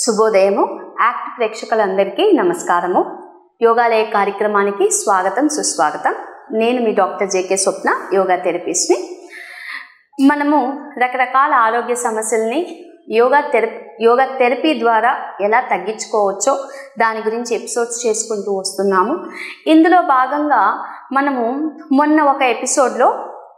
శుభోదయము act ప్రేక్షకులందరికీ నమస్కారము యోగాలయ కార్యక్రమానికి స్వాగతం సుస్వాగతం నేను మీ డాక్టర్ జేకే స్వప్న యోగా థెరపిస్ట్ని మనము రకరకాల ఆరోగ్య సమస్యల్ని యోగా థెరపీ యోగా థెరపీ ద్వారా ఎలా తగ్గించుకోవచ్చో దాని గురించి ఎపిసోడ్స్ చేసుకుంటూ వస్తున్నాము ఇందులో భాగంగా మనము మొన్న ఒక ఎపిసోడ్లో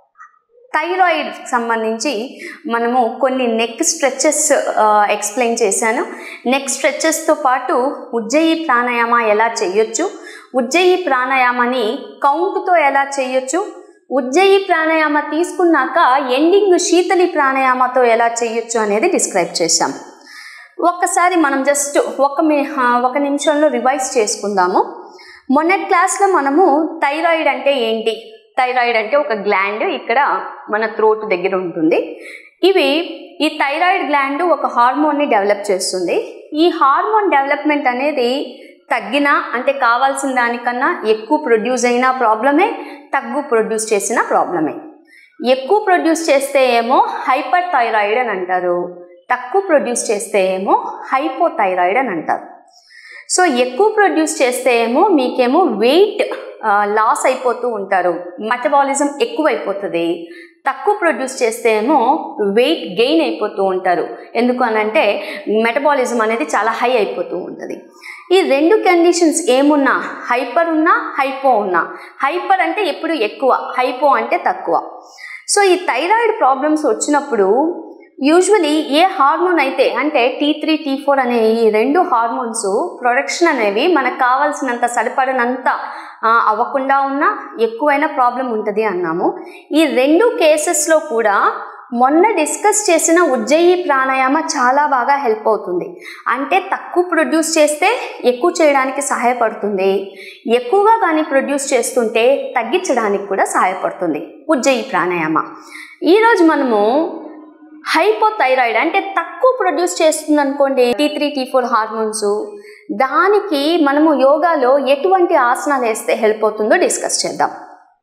థైరాయిడ్ సంబంధించి మనము కొన్ని నెక్ స్ట్రెచెస్ ఎక్స్ప్లెయిన్ చేశాను నెక్ స్ట్రెచెస్తో పాటు ఉజ్జయి ప్రాణాయామ ఎలా చేయొచ్చు ఉజ్జయి ప్రాణాయామని కౌంట్తో ఎలా చేయొచ్చు ఉజ్జయి ప్రాణాయామ తీసుకున్నాక ఎండింగ్ శీతలి ప్రాణాయామతో ఎలా చేయొచ్చు అనేది డిస్క్రైబ్ చేశాం ఒక్కసారి మనం జస్ట్ ఒక మి ఒక నిమిషంలో రివైజ్ చేసుకుందాము మొన్నటి క్లాస్లో మనము థైరాయిడ్ అంటే ఏంటి థైరాయిడ్ అంటే ఒక గ్లాండ్ ఇక్కడ మన థ్రోట్ దగ్గర ఉంటుంది ఇవి ఈ థైరాయిడ్ గ్లాండ్ ఒక హార్మోన్ని డెవలప్ చేస్తుంది ఈ హార్మోన్ డెవలప్మెంట్ అనేది తగ్గినా అంటే కావాల్సిన దానికన్నా ఎక్కువ ప్రొడ్యూస్ అయినా ప్రాబ్లమే తగ్గు ప్రొడ్యూస్ చేసిన ప్రాబ్లమే ఎక్కువ ప్రొడ్యూస్ చేస్తే ఏమో హైపర్ థైరాయిడ్ అని అంటారు తక్కువ ప్రొడ్యూస్ చేస్తే ఏమో హైపోథైరాయిడ్ అని అంటారు సో ఎక్కువ ప్రొడ్యూస్ చేస్తే ఏమో మీకేమో వెయిట్ లాస్ అయిపోతూ ఉంటారు మెటబాలిజం ఎక్కువ అయిపోతుంది తక్కువ ప్రొడ్యూస్ చేస్తే ఏమో వెయిట్ గెయిన్ అయిపోతూ ఉంటారు ఎందుకు అనంటే మెటబాలిజం అనేది చాలా హై అయిపోతూ ఉంటుంది ఈ రెండు కండిషన్స్ ఏమున్నా హైపర్ ఉన్నా హైపో ఉన్నా హైపర్ అంటే ఎప్పుడు ఎక్కువ హైపో అంటే తక్కువ సో ఈ థైరాయిడ్ ప్రాబ్లమ్స్ వచ్చినప్పుడు యూజువలీ ఏ హార్మోన్ అయితే అంటే టీ త్రీ టీ ఫోర్ అనే ఈ రెండు హార్మోన్స్ ప్రొడక్షన్ అనేవి మనకు కావాల్సినంత సరిపడినంత అవ్వకుండా ఉన్నా ఎక్కువైన ప్రాబ్లం ఉంటుంది అన్నాము ఈ రెండు కేసెస్లో కూడా మొన్న డిస్కస్ చేసిన ఉజ్జయి ప్రాణాయామ చాలా బాగా హెల్ప్ అవుతుంది అంటే తక్కువ ప్రొడ్యూస్ చేస్తే ఎక్కువ చేయడానికి సహాయపడుతుంది ఎక్కువగా కానీ ప్రొడ్యూస్ చేస్తుంటే తగ్గించడానికి కూడా సహాయపడుతుంది ఉజ్జయి ప్రాణాయామ ఈరోజు మనము హైపోథైరాయిడ్ అంటే తక్కువ ప్రొడ్యూస్ చేస్తుంది అనుకోండి T three T four hormones దానికి మనము యోగాలో ఎటువంటి ఆసనాలు వేస్తే హెల్ప్ అవుతుందో డిస్కస్ చేద్దాం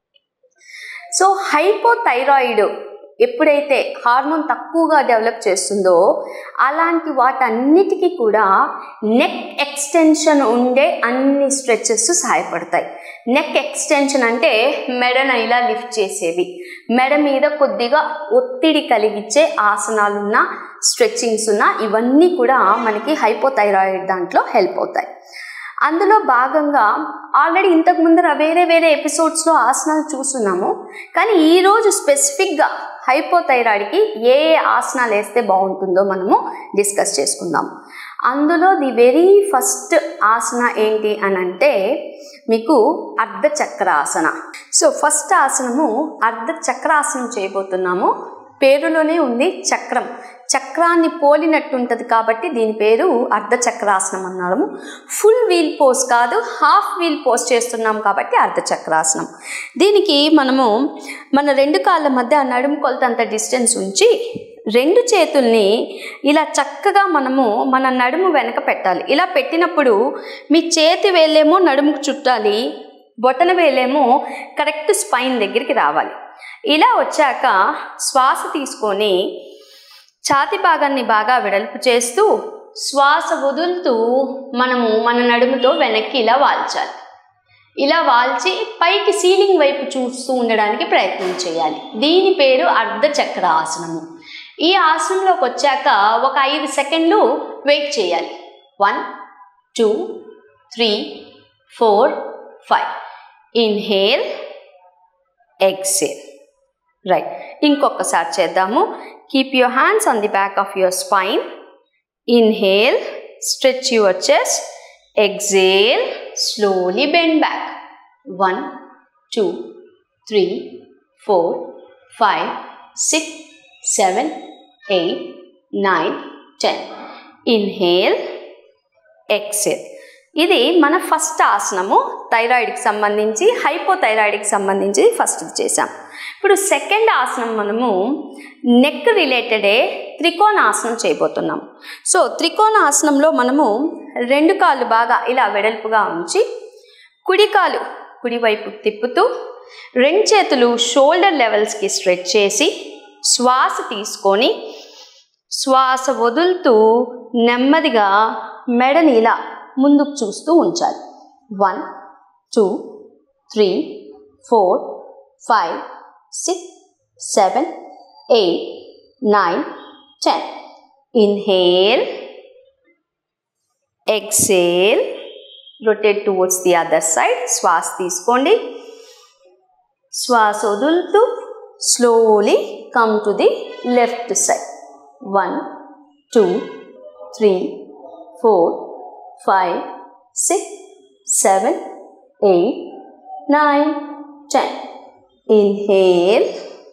సో హైపోథైరాయిడ్ ఎప్పుడైతే హార్మోన్ తక్కువగా డెవలప్ చేస్తుందో అలాంటి వాటన్నిటికీ కూడా నెక్ ఎక్స్టెన్షన్ ఉండే అన్ని స్ట్రెచెస్ సహాయపడతాయి నెక్ ఎక్స్టెన్షన్ అంటే మెడను ఇలా లిఫ్ట్ చేసేవి మెడ మీద కొద్దిగా ఒత్తిడి కలిగించే ఆసనాలున్న స్ట్రెచ్చింగ్స్ ఉన్న ఇవన్నీ కూడా మనకి హైపోథైరాయిడ్ దాంట్లో హెల్ప్ అవుతాయి అందులో భాగంగా ఆల్రెడీ ఇంతకు ముందర వేరే వేరే ఎపిసోడ్స్లో ఆసనాలు చూస్తున్నాము కానీ ఈరోజు స్పెసిఫిక్గా హైపోథైరాయిడ్కి ఏ ఏ ఆసనాలు వేస్తే బాగుంటుందో మనము డిస్కస్ చేసుకుందాం అందులో ది వెరీ ఫస్ట్ ఆసన ఏంటి అని అంటే మీకు అర్ధ చక్రాసన సో ఫస్ట్ ఆసనము అర్ధ చక్రాసనం చేయబోతున్నాము పేరులోనే ఉంది చక్రం చక్రాన్ని పోలినట్టు ఉంటుంది కాబట్టి దీని పేరు అర్ధ చక్రాసనం అన్నాము ఫుల్ వీల్ పోస్ కాదు హాఫ్ వీల్ పోస్ చేస్తున్నాం కాబట్టి అర్ధ చక్రాసనం దీనికి మనము మన రెండు కాళ్ళ మధ్య నడుము కొలతంత డిస్టెన్స్ ఉంచి రెండు చేతుల్ని ఇలా చక్కగా మనము మన నడుము వెనక పెట్టాలి ఇలా పెట్టినప్పుడు మీ చేతి వేలేమో నడుముకు చుట్టాలి బొటన వేలేమో కరెక్ట్ స్పైన్ దగ్గరికి రావాలి ఇలా వచ్చాక శ్వాస తీసుకొని ఛాతి భాగాన్ని బాగా వెడల్పు చేస్తూ శ్వాస వదులుతూ మనము మన నడుముతో వెనక్కి ఇలా వాల్చాలి ఇలా వాల్చి పైకి సీలింగ్ వైపు చూస్తూ ఉండడానికి ప్రయత్నం చేయాలి దీని పేరు అర్ధ చక్ర ఆసనము ఈ ఆసనంలోకి వచ్చాక ఒక ఐదు సెకండ్లు వెయిట్ చేయాలి one two three four five inhale exhale right ఇంకొకసారి చేద్దాము keep your hands on the back of your spine inhale stretch your chest exhale slowly bend back one two three four five six seven eight nine ten inhale exhale ఇది మన first ఆసనము థైరాయిడ్కి సంబంధించి హైపోథైరాయిడ్కి సంబంధించి first చేసాం ఇప్పుడు second ఆసనం మనము neck రిలేటెడే త్రికోణాసనం చేయబోతున్నాం so త్రికోణాసనంలో మనము రెండు కాళ్ళు బాగా ఇలా వెడల్పుగా ఉంచి కుడి కాలు కుడివైపు తిప్పుతూ రెండు చేతులు షోల్డర్ లెవెల్స్కి స్ట్రెచ్ చేసి శ్వాస తీసుకొని శ్వాస వదులుతూ నెమ్మదిగా మెడని ఇలా ముందుకు చూస్తూ ఉంచాలి one two three four five six seven eight nine ten inhale exhale rotate towards the other side శ్వాస తీసుకోండి శ్వాస వదులుతూ slowly come to the left side one two three four five six seven eight nine ten inhale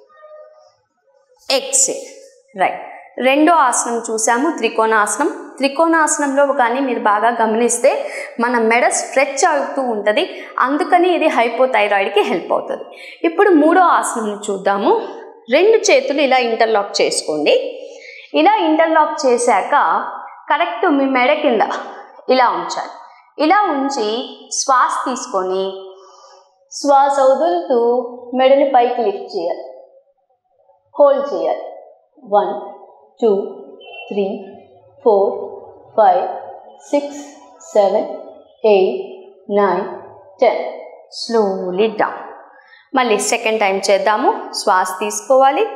exhale right రెండో ఆసనం చూసాము త్రికోణాసనం త్రికోణాసనంలో కానీ మీరు బాగా గమనిస్తే మన మెడ స్ట్రెచ్ అవుతూ ఉంటుంది అందుకని ఇది హైపోథైరాయిడ్కి హెల్ప్ అవుతుంది ఇప్పుడు మూడో ఆసనం చూద్దాము రెండు చేతులు ఇలా ఇంటర్లాక్ చేసుకోండి ఇలా ఇంటర్లాక్ చేశాక కరెక్ట్ మీ మెడ కింద ఇలా ఉంచాలి ఇలా ఉంచి శ్వాస తీసుకొని శ్వాస వదులుతూ మెడని పైకి లిఫ్ట్ చేయాలి హోల్డ్ చేయాలి one two three four five six seven eight nine ten slowly down మళ్ళీ సెకండ్ టైం చేద్దాము శ్వాస తీసుకోవాలి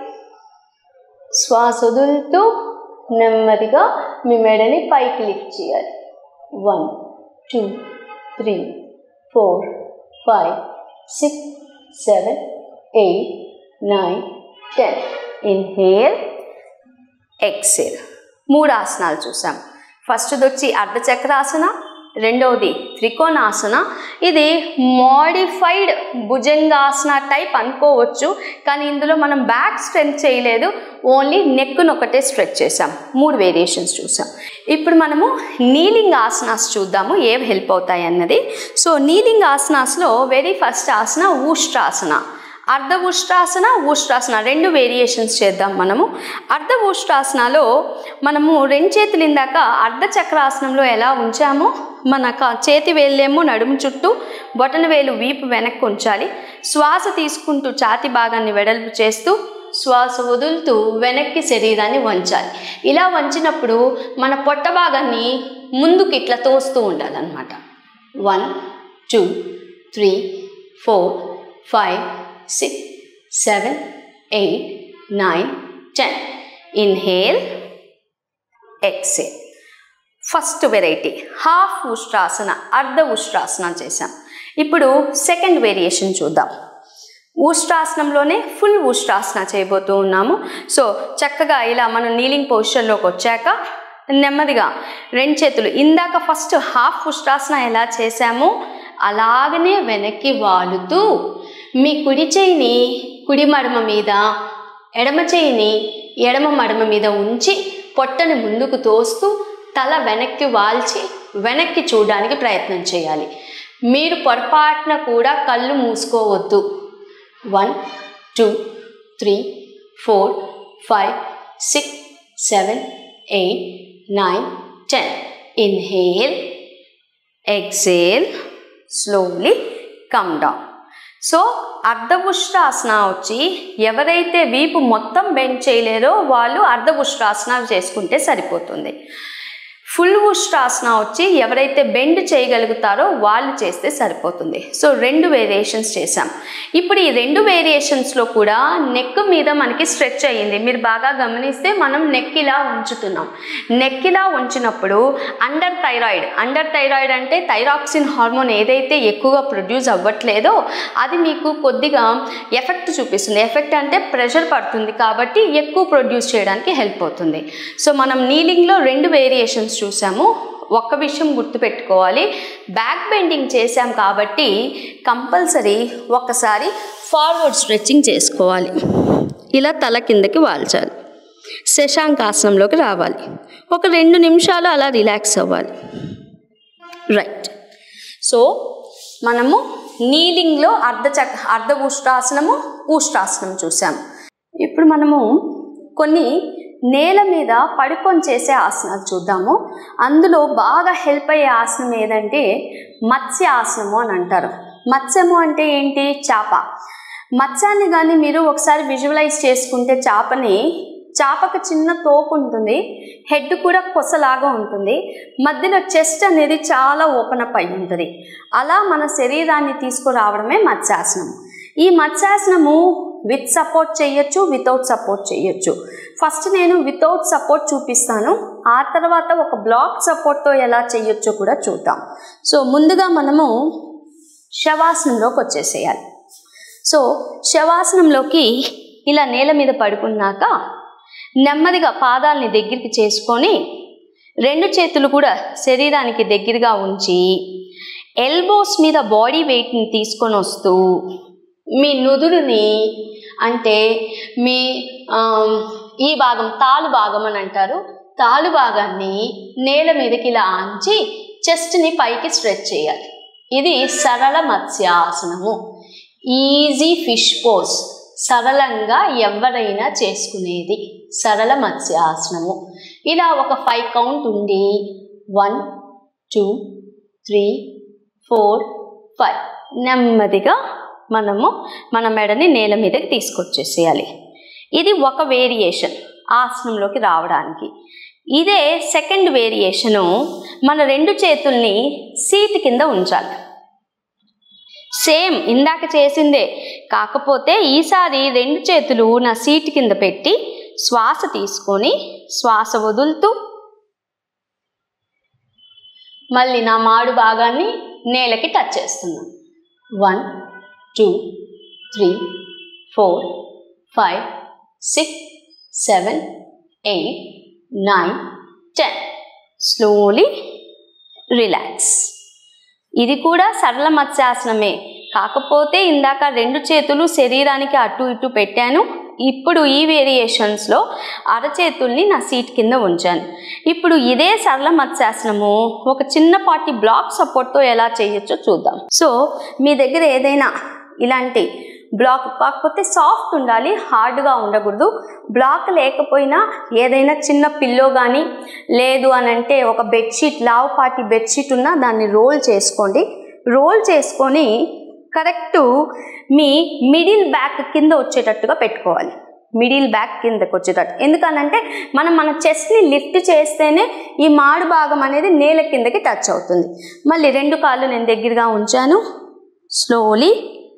శ్వాస వదులుతూ నెమ్మదిగా మీ మెడని పైకి లిఫ్ట్ చేయాలి one two three four five six seven eight nine ten inhale exhale మూడు ఆసనాలు చూసాం ఫస్ట్ది వచ్చి అర్ధచక్రాసన రెండవది త్రికోణాసన ఇది మోడిఫైడ్ భుజంగాసన టైప్ అనుకోవచ్చు కానీ ఇందులో మనం బ్యాక్ స్ట్రెంత్ చేయలేదు ఓన్లీ నెక్ను ఒకటే స్ట్రెచ్ చేసాం మూడు వేరియేషన్స్ చూసాం ఇప్పుడు మనము నీలింగ్ ఆసనాస్ చూద్దాము ఏవి హెల్ప్ అవుతాయి అన్నది సో నీలింగ్ ఆసనాస్లో వెరీ ఫస్ట్ ఆసన ఊష్ట్రాసన అర్ధ ఉష్ట్రాసన ఊష్ట్రాసన రెండు వేరియేషన్స్ చేద్దాం మనము అర్ధ ఉష్ట్రాసనలో మనము రెండు చేతులు ఇందాక అర్ధ చక్రాసనంలో ఎలా ఉంచామో మన క- చేతి వేళ్ళేమో నడుము చుట్టూ బొటన వేలు వీపు వెనక్కి ఉంచాలి శ్వాస తీసుకుంటూ ఛాతి భాగాన్ని వెడల్పు చేస్తూ శ్వాస వదులుతూ వెనక్కి శరీరాన్ని వంచాలి ఇలా వంచినప్పుడు మన పొట్ట భాగాన్ని ముందుకు ఇట్లా తోస్తూ ఉండాలన్నమాట one two three four five six seven eight nine ten inhale exhale first variety half Ushtrasana Ardha Ushtrasana చేసాం ఇప్పుడు సెకండ్ వేరియేషన్ చూద్దాం ఊష్ట్రాసనంలోనే ఫుల్ ఊష్ట్రాసన చేయబోతూ ఉన్నాము సో చక్కగా ఇలా మనం నీలింగ్ పొజిషన్లోకి వచ్చాక నెమ్మదిగా రెండు చేతులు ఇందాక ఫస్ట్ హాఫ్ ఉష్ట్రాసన ఎలా చేశామో అలాగనే వెనక్కి వాలుతూ మీ కుడి చేయిని కుడి మడమ మీద ఎడమ చేయిని ఎడమ మడమ మీద ఉంచి పొట్టని ముందుకు తోస్తూ తల వెనక్కి వాల్చి వెనక్కి చూడడానికి ప్రయత్నం చేయాలి మీరు పొరపాటున కూడా కళ్ళు మూసుకోవద్దు one two three four five six seven eight nine ten inhale exhale slowly come down so అర్ధపుష్టాసన వచ్చి ఎవరైతే వీపు మొత్తం బెండ్ చేయలేరో వాళ్ళు అర్ధపుష్టాసన చేసుకుంటే సరిపోతుంది ఫుల్ ఉష్ట్రాసన వచ్చి ఎవరైతే బెండ్ చేయగలుగుతారో వాళ్ళు చేస్తే సరిపోతుంది సో రెండు వేరియేషన్స్ చేసాం ఇప్పుడు ఈ రెండు వేరియేషన్స్లో కూడా నెక్ మీద మనకి స్ట్రెచ్ అయ్యింది మీరు బాగా గమనిస్తే మనం నెక్ ఇలా ఉంచుతున్నాం నెక్ ఇలా ఉంచినప్పుడు అండర్ థైరాయిడ్ అండర్ థైరాయిడ్ అంటే థైరాక్సిన్ హార్మోన్ ఏదైతే ఎక్కువగా ప్రొడ్యూస్ అవ్వట్లేదో అది మీకు కొద్దిగా ఎఫెక్ట్ చూపిస్తుంది ఎఫెక్ట్ అంటే ప్రెషర్ పడుతుంది కాబట్టి ఎక్కువ ప్రొడ్యూస్ చేయడానికి హెల్ప్ అవుతుంది సో మనం నీలింగ్లో రెండు వేరియేషన్స్ చూసాము ఒక్క విషయం గుర్తుపెట్టుకోవాలి బ్యాక్ బెండింగ్ చేసాం కాబట్టి కంపల్సరీ ఒక్కసారి ఫార్వర్డ్ స్ట్రెచ్చింగ్ చేసుకోవాలి ఇలా తల కిందకి వాల్చాలి శశాంకాసనంలోకి రావాలి ఒక రెండు నిమిషాలు అలా రిలాక్స్ అవ్వాలి రైట్ సో మనము నీలింగ్లో అర్ధ చక్ అర్ధ ఉష్ట్రాసనము ఊష్ట్రాసనం చూసాము ఇప్పుడు మనము కొన్ని నేల మీద పడుకొని చేసే ఆసనాలు చూద్దాము అందులో బాగా హెల్ప్ అయ్యే ఆసనం ఏదంటే మత్స్య ఆసనము అని అంటారు మత్స్యము అంటే ఏంటి చేప మత్స్యాన్ని కానీ మీరు ఒకసారి విజువలైజ్ చేసుకుంటే చేపని చాపకు చిన్న తోపు ఉంటుంది హెడ్ కూడా కొసలాగా ఉంటుంది మధ్యలో చెస్ట్ అనేది చాలా ఓపెన్ అప్ అయి ఉంటుంది అలా మన శరీరాన్ని తీసుకురావడమే మత్స్యాసనం ఈ మత్స్యాసనము విత్ సపోర్ట్ చేయొచ్చు వితౌట్ సపోర్ట్ చేయొచ్చు ఫస్ట్ నేను వితౌట్ సపోర్ట్ చూపిస్తాను ఆ తర్వాత ఒక బ్లాక్ సపోర్ట్తో ఎలా చేయొచ్చో కూడా చూద్దాం సో ముందుగా మనము శవాసనంలోకి వచ్చేసేయాలి సో శవాసనంలోకి ఇలా నేల మీద పడుకున్నాక నెమ్మదిగా పాదాలని దగ్గరికి చేసుకొని రెండు చేతులు కూడా శరీరానికి దగ్గరగా ఉంచి ఎల్బోస్ మీద బాడీ వెయిట్ని తీసుకొని వస్తూ మీ నుదురుని అంటే మీ ఆమ్, ఈ భాగం తాలు భాగం అని అంటారు తాలు భాగాన్ని నేల మీదకి ఇలా ఆంచి చెస్ట్ని పైకి స్ట్రెచ్ చేయాలి ఇది సరళ మత్స్యాసనము ఈజీ ఫిష్ పోజ్ సరళంగా ఎవరైనా చేసుకునేది సరళ మత్స్యాసనము ఇలా ఒక ఫైవ్ కౌంట్ ఉండి one two three four five నెమ్మదిగా మనము మన మెడని నేల మీదకి తీసుకొచ్చేసేయాలి ఇది ఒక వేరియేషన్ ఆసనంలోకి రావడానికి ఇదే సెకండ్ వేరియేషను మన రెండు చేతుల్ని సీట్ కింద ఉంచాలి సేమ్ ఇందాక చేసిందే కాకపోతే ఈసారి రెండు చేతులు నా సీట్ కింద పెట్టి శ్వాస తీసుకొని శ్వాస వదులుతూ మళ్ళీ నా మాడు భాగాన్ని నేలకి టచ్ చేస్తున్నాను one two three four five six seven eight nine ten slowly relax ఇది కూడా సరళ మత్స్యాసనమే కాకపోతే ఇందాక రెండు చేతులు శరీరానికి అటు ఇటు పెట్టాను ఇప్పుడు ఈ వేరియేషన్స్లో అరచేతుల్ని నా సీట్ కింద ఉంచాను ఇప్పుడు ఇదే సరళ మత్స్యాసనము ఒక చిన్నపాటి బ్లాక్ సపోర్ట్తో ఎలా చేయొచ్చో చూద్దాం సో మీ దగ్గర ఏదైనా ఇలాంటి బ్లాక్ కాకపోతే సాఫ్ట్ ఉండాలి హార్డ్గా ఉండకూడదు బ్లాక్ లేకపోయినా ఏదైనా చిన్న పిల్లో కానీ లేదు అని అంటే ఒక బెడ్షీట్ లావుపాటి బెడ్షీట్ ఉన్నా దాన్ని రోల్ చేసుకోండి రోల్ చేసుకొని కరెక్ట్ మీ మిడిల్ బ్యాక్ కింద వచ్చేటట్టుగా పెట్టుకోవాలి మిడిల్ బ్యాక్ కిందకు వచ్చేటట్టు ఎందుకనంటే మనం మన చెస్ట్ని లిఫ్ట్ చేస్తేనే ఈ మాడు భాగం అనేది నేల కిందకి టచ్ అవుతుంది మళ్ళీ రెండు కాళ్ళు నేను దగ్గరగా ఉంచాను స్లోలీ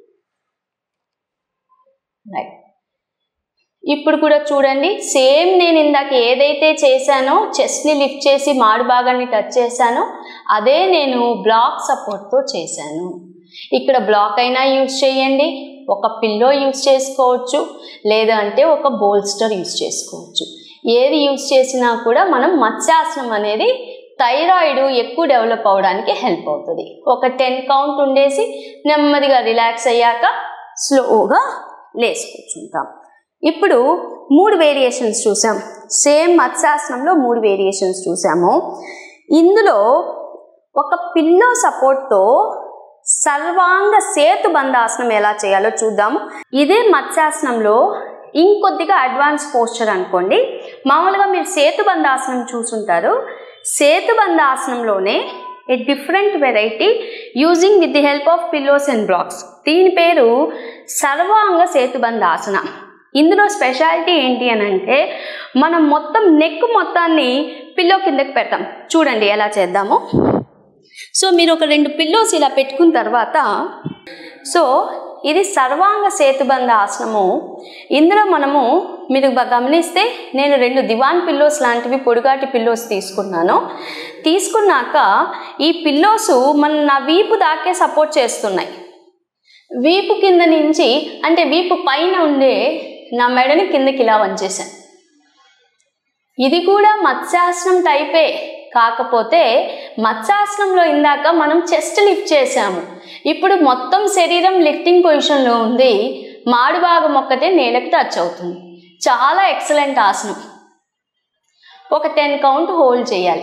రైట్ ఇప్పుడు కూడా చూడండి సేమ్ నేను ఇందాక ఏదైతే చేశానో చెస్ట్ని లిఫ్ట్ చేసి మాడు భాగాన్ని టచ్ చేశానో అదే నేను బ్లాక్ సపోర్ట్తో చేశాను ఇక్కడ బ్లాక్ అయినా యూజ్ చేయండి ఒక పిల్లో యూజ్ చేసుకోవచ్చు లేదంటే ఒక బోల్స్టర్ యూజ్ చేసుకోవచ్చు ఏది యూజ్ చేసినా కూడా మనం మత్స్యాసనం అనేది థైరాయిడ్ ఎక్కువ డెవలప్ అవడానికి హెల్ప్ అవుతుంది ఒక టెన్ కౌంట్ ఉండేసి నెమ్మదిగా రిలాక్స్ అయ్యాక స్లోగా లేచి కూర్చుంటాం ఇప్పుడు మూడు వేరియేషన్స్ చూసాం సేమ్ మత్స్యాసనంలో మూడు వేరియేషన్స్ చూసాము ఇందులో ఒక పిల్లో సపోర్ట్తో సర్వాంగ సేతు బంధాసనం ఎలా చేయాలో చూద్దాము ఇదే మత్స్యాసనంలో ఇంకొద్దిగా అడ్వాన్స్ పోస్చర్ అనుకోండి మామూలుగా మీరు సేతు బంధాసనం చూసుంటారు సేతు బంధాసనంలోనే a different variety using with the help of pillows and blocks దీని పేరు సర్వాంగ సేతుబంధ ఆసన ఇందులో స్పెషాలిటీ ఏంటి అని అంటే మనం మొత్తం నెక్ మొత్తాన్ని పిల్లో కిందకి పెడతాం చూడండి ఎలా చేద్దాము సో మీరు ఒక రెండు పిల్లోస్ ఇలా పెట్టుకున్న తర్వాత సో ఇది సర్వాంగ సేతుబంధ ఆసనము ఇందులో మనము మీరు బ- గమనిస్తే నేను రెండు దివాన్ పిల్లోస్ లాంటివి పొడుగాటి పిల్లోస్ తీసుకున్నాను తీసుకున్నాక ఈ పిల్లోస్ మన నా వీపు దాకే సపోర్ట్ చేస్తున్నాయి వీపు కింద నుంచి అంటే వీపు పైన ఉండే నా మెడని కిందకి ఇలా వంచేసాను ఇది కూడా మత్స్యాసనం టైపే కాకపోతే మత్స్యాసనంలో ఇందాక మనం చెస్ట్ లిఫ్ట్ చేసాము ఇప్పుడు మొత్తం శరీరం లిఫ్టింగ్ పొజిషన్లో ఉంది మాడు భాగం ఒక్కటే నేలకు టచ్ అవుతుంది చాలా ఎక్సలెంట్ ఆసనం ఒక టెన్ కౌంట్ హోల్డ్ చేయాలి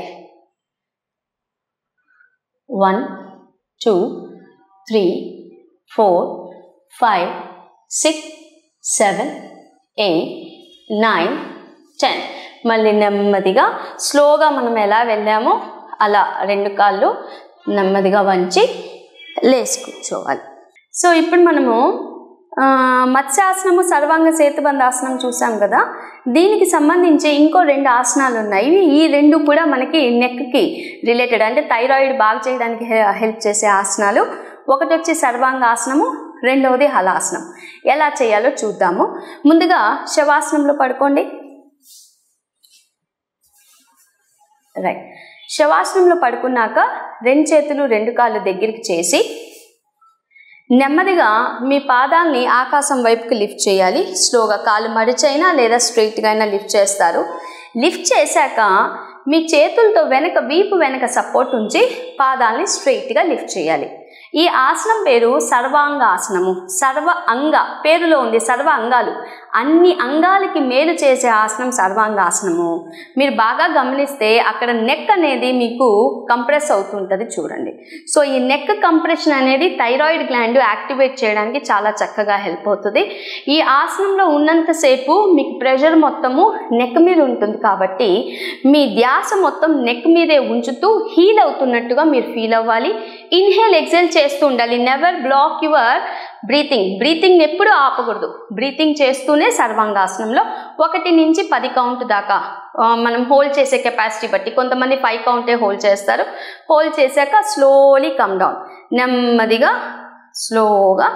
one two three four five six seven eight nine ten మళ్ళీ నెమ్మదిగా స్లోగా మనం ఎలా వెళ్ళామో అలా రెండు కాళ్ళు నెమ్మదిగా వంచి లేచి కూర్చోవాలి సో ఇప్పుడు మనము ఆ, మత్స్యాసనము సర్వాంగ సేతుబంధాసనం చూసాం కదా దీనికి సంబంధించి ఇంకో రెండు ఆసనాలు ఉన్నాయి ఇవి ఈ రెండు కూడా మనకి నెక్కి రిలేటెడ్ అంటే థైరాయిడ్ బాగా చేయడానికి హె- హెల్ప్ చేసే ఆసనాలు ఒకటి వచ్చి సర్వాంగాసనము రెండవది హలాసనం ఎలా చేయాలో చూద్దాము ముందుగా శవాసనంలో పడుకోండి రైట్ శవాసనంలో పడుకున్నాక రెండు చేతులు రెండు కాళ్ళు దగ్గరికి చేసి నెమ్మదిగా మీ పాదాల్ని ఆకాశం వైపుకి లిఫ్ట్ చేయాలి స్లోగా కాలు మడిచైనా లేదా స్ట్రైట్గా అయినా లిఫ్ట్ చేస్తారు లిఫ్ట్ చేశాక మీ చేతులతో వెనక వీపు వెనక సపోర్ట్ ఉంచి పాదాల్ని స్ట్రైట్గా లిఫ్ట్ చేయాలి ఈ ఆసనం పేరు సర్వాంగ ఆసనము సర్వ అంగ పేరులో ఉంది సర్వ అంగాలు అన్ని అంగాలకి మేలు చేసే ఆసనం సర్వాంగాసనము మీరు బాగా గమనిస్తే అక్కడ నెక్ అనేది మీకు కంప్రెస్ అవుతుంటుంది చూడండి సో ఈ నెక్ కంప్రెషన్ అనేది థైరాయిడ్ గ్లాండ్ యాక్టివేట్ చేయడానికి చాలా చక్కగా హెల్ప్ అవుతుంది ఈ ఆసనంలో ఉన్నంతసేపు మీకు ప్రెషర్ మొత్తము నెక్ మీద ఉంటుంది కాబట్టి మీ ధ్యాస మొత్తం నెక్ మీదే ఉంచుతూ హీల్ అవుతున్నట్టుగా మీరు ఫీల్ అవ్వాలి ఇన్హేల్ ఎక్సెల్ చేస్తూ ఉండాలి never block your breathing breathing ఎప్పుడు ఆపకూడదు బ్రీతింగ్ చేస్తూనే సర్వాంగాసనంలో ఒకటి నుంచి పది కౌంట్ దాకా ఆ, మనం హోల్డ్ చేసే కెపాసిటీ బట్టి కొంతమంది ఫైవ్ కౌంటే హోల్డ్ చేస్తారు హోల్డ్ చేశాక స్లోలీ కమ్ డౌన్ నెమ్మదిగా స్లోగా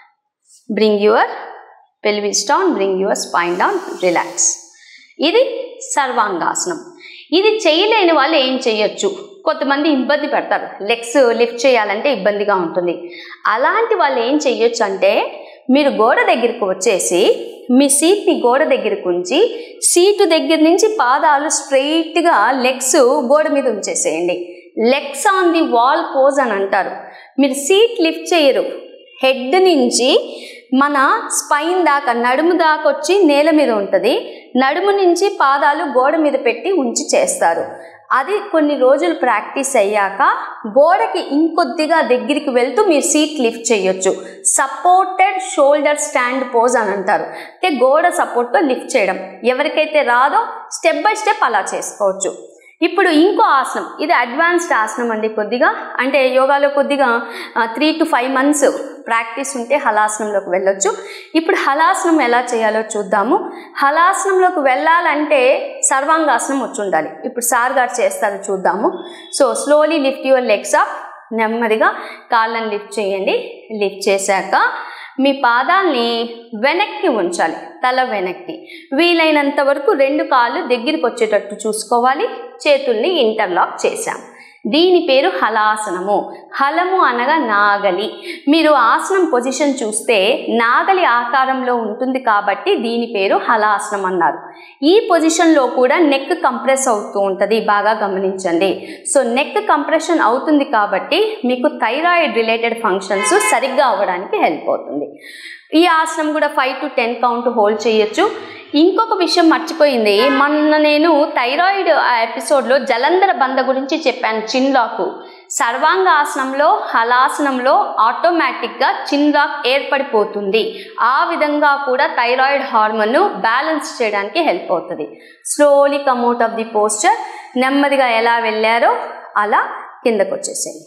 bring your pelvis down bring your spine down relax ఇది సర్వాంగాసనం ఇది చేయలేని వాళ్ళు ఏం చేయొచ్చు కొంతమంది ఇబ్బంది పడతారు లెగ్స్ లిఫ్ట్ చేయాలంటే ఇబ్బందిగా ఉంటుంది అలాంటి వాళ్ళు ఏం చేయొచ్చు అంటే మీరు గోడ దగ్గరికి వచ్చేసి మీ సీట్ని గోడ దగ్గరికి ఉంచి సీటు దగ్గర నుంచి పాదాలు స్ట్రైట్గా లెగ్స్ గోడ మీద ఉంచేసేయండి legs on the wall pose అని అంటారు మీరు సీట్ లిఫ్ట్ చేయరు హెడ్ నుంచి మన స్పైన్ దాకా నడుము దాకా వచ్చి నేల మీద ఉంటుంది నడుము నుంచి పాదాలు గోడ మీద పెట్టి ఉంచి చేస్తారు అది కొన్ని రోజులు ప్రాక్టీస్ అయ్యాక గోడకి ఇంకొద్దిగా దగ్గరికి వెళ్తూ మీరు సీట్ లిఫ్ట్ చేయొచ్చు సపోర్టెడ్ షోల్డర్ స్టాండ్ పోజ్ అని అంటారు అంటే గోడ సపోర్ట్తో లిఫ్ట్ చేయడం ఎవరికైతే రాదో స్టెప్ బై స్టెప్ అలా చేసుకోవచ్చు ఇప్పుడు ఇంకో ఆసనం ఇది అడ్వాన్స్డ్ ఆసనం అండి కొద్దిగా అంటే యోగాలో కొద్దిగా three to five months practice ఉంటే హలాసనంలోకి వెళ్ళొచ్చు ఇప్పుడు హలాసనం ఎలా చేయాలో చూద్దాము హలాసనంలోకి వెళ్ళాలంటే సర్వాంగాసనం వచ్చి ఉండాలి ఇప్పుడు సార్ గారు చేస్తారు చూద్దాము so slowly lift your legs up నెమ్మదిగా కాళ్ళని లిఫ్ట్ చేయండి లిఫ్ట్ చేశాక మీ పాదాల్ని వెనక్కి ఉంచాలి తల వెనక్కి వీలైనంత వరకు రెండు కాళ్ళు దగ్గరికి వచ్చేటట్టు చూసుకోవాలి చేతుల్ని ఇంటర్లాక్ చేశాం దీని పేరు హలాసనము హలము అనగా నాగలి మీరు ఆసనం పొజిషన్ చూస్తే నాగలి ఆకారంలో ఉంటుంది కాబట్టి దీని పేరు హలాసనం అన్నారు ఈ పొజిషన్లో కూడా నెక్ కంప్రెస్ అవుతూ ఉంటుంది బాగా గమనించండి సో నెక్ కంప్రెషన్ అవుతుంది కాబట్టి మీకు థైరాయిడ్ రిలేటెడ్ ఫంక్షన్స్ సరిగ్గా అవ్వడానికి హెల్ప్ అవుతుంది ఈ ఆసనం కూడా five to ten count hold చేయొచ్చు ఇంకొక విషయం మర్చిపోయింది మొన్న నేను థైరాయిడ్ ఎపిసోడ్లో జలంధర బంధ గురించి చెప్పాను చిన్లాకు సర్వాంగ ఆసనంలో హలాసనంలో ఆటోమేటిక్గా చిన్లాక్ ఏర్పడిపోతుంది ఆ విధంగా కూడా థైరాయిడ్ హార్మోన్ బ్యాలెన్స్ చేయడానికి హెల్ప్ అవుతుంది slowly come out of the posture నెమ్మదిగా ఎలా వెళ్ళారో అలా కిందకు వచ్చేసేయండి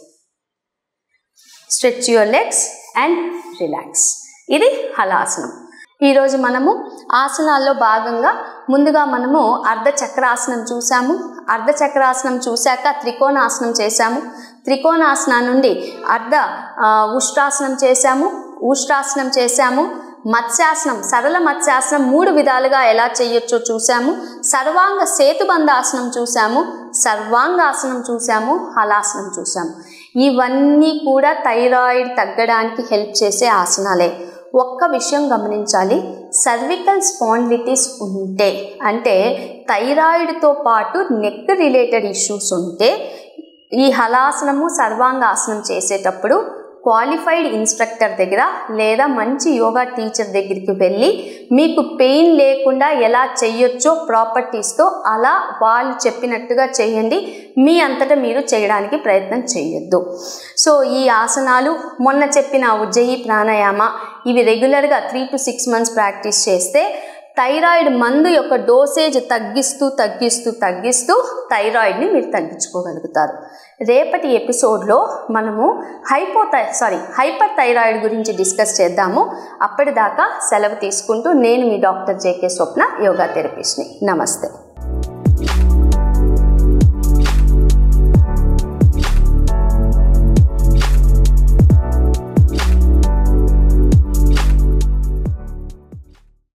stretch your legs and relax ఇది హలాసనం ఈరోజు మనము ఆసనాల్లో భాగంగా ముందుగా మనము అర్ధ చక్రాసనం చూసాము అర్ధ చక్రాసనం చూశాక త్రికోణాసనం చేశాము త్రికోణాసనం నుండి అర్ధ ఆ, ఉష్ట్రాసనం చేశాము ఉష్ట్రాసనం చేశాము మత్స్యాసనం సరళ మత్స్యాసనం మూడు విధాలుగా ఎలా చేయొచ్చో చూసాము సర్వాంగ సేతుబంధాసనం చూసాము సర్వాంగాసనం చూసాము హలాసనం చూసాము ఇవన్నీ కూడా థైరాయిడ్ తగ్గడానికి హెల్ప్ చేసే ఆసనాలే ఒక్క విషయం గమనించాలి సర్వికల్ స్పాండిలిటీస్ ఉంటే అంటే థైరాయిడ్తో పాటు నెక్ రిలేటెడ్ ఇష్యూస్ ఉంటే ఈ హలాసనము సర్వాంగాసనం చేసేటప్పుడు క్వాలిఫైడ్ ఇన్స్ట్రక్టర్ దగ్గర లేదా మంచి యోగా టీచర్ దగ్గరికి వెళ్ళి మీకు పెయిన్ లేకుండా ఎలా చెయ్యొచ్చో ప్రాపర్టీస్తో అలా వాళ్ళు చెప్పినట్టుగా చేయండి మీ అంతటా మీరు చేయడానికి ప్రయత్నం చేయొద్దు సో ఈ ఆసనాలు మొన్న చెప్పిన ఉజ్జయి ప్రాణాయామ ఇవి రెగ్యులర్గా three to six months practice చేస్తే థైరాయిడ్ మందు యొక్క డోసేజ్ తగ్గిస్తూ తగ్గిస్తూ తగ్గిస్తూ థైరాయిడ్ని మీరు తగ్గించుకోగలుగుతారు రేపటి ఎపిసోడ్లో మనము హైపోథై సారీ హైపర్ థైరాయిడ్ గురించి డిస్కస్ చేద్దాము అప్పటిదాకా సెలవు తీసుకుంటూ నేను మీ డాక్టర్ జేకే స్వప్న యోగా థెరపిస్ట్ని నమస్తే